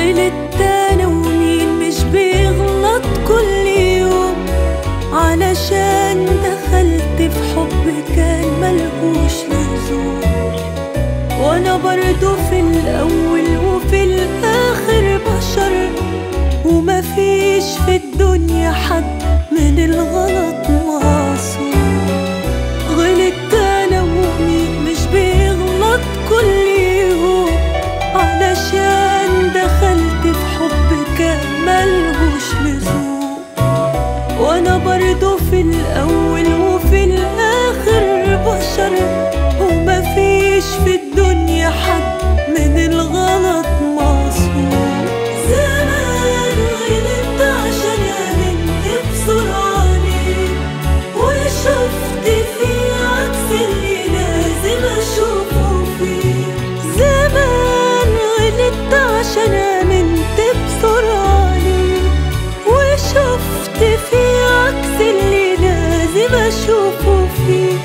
غلطت انا ومين مش بيغلط كل يوم علشان دخلت في حب كان ملهوش لزوم وانا برضو في الاول وفي الاخر بشر ومفيش في الدنيا حد من الغلط معصوم غلطت انا ومين مش بيغلط كل يوم علشان دخلت في حب كان ملهوش لزوم وانا برضو في الاول وفي الاخر بشر ومفيش في الدنيا حد من الغلط معصوم زمان غلطت عشان امنت بسرعة عليك وشفت فيه عكس اللي لازم اشوفه فيه زمان غلطت عشان امنت بسرعة عليك وشفت فيه عكس اللي لازم اشوفه فيه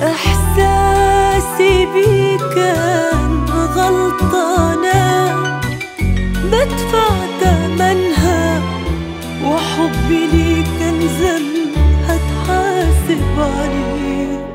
احساسي بيه كان غلطانة بدفع تمنها وحبي ليك كان ذنب هتحاسب عليه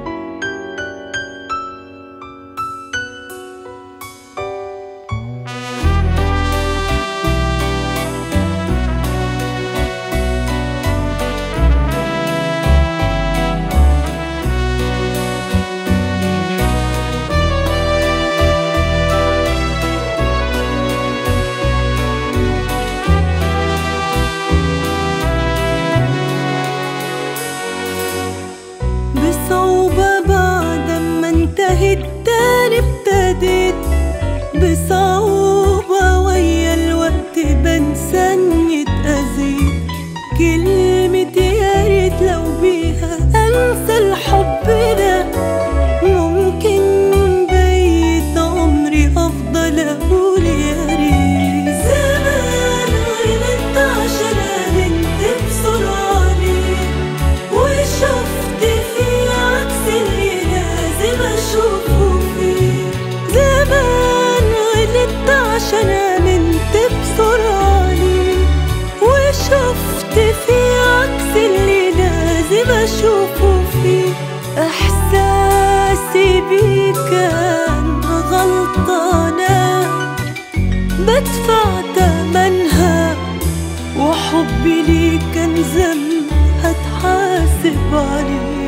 بصعوبة بعد ما انتهت تاني ابتديت بصعوبة ويا الوقت بنسى اني اتأذيت كلمة يا ريت لو بيها انسى الحب ده ممكن بقيت عمري افضل اقول يا ريت زمان غلطت عشان امنت بسرعة عليك وشفت فيه عكس اللي لازم اشوفه فيه زمان غلطت عشان امنت بسرعة عليك وشفت فيه عكس اللي لازم اشوفه فيه احساسي بيه كان غلطانة بدفع تمنها وحبي ليك كان ذنب هتحاسب عليه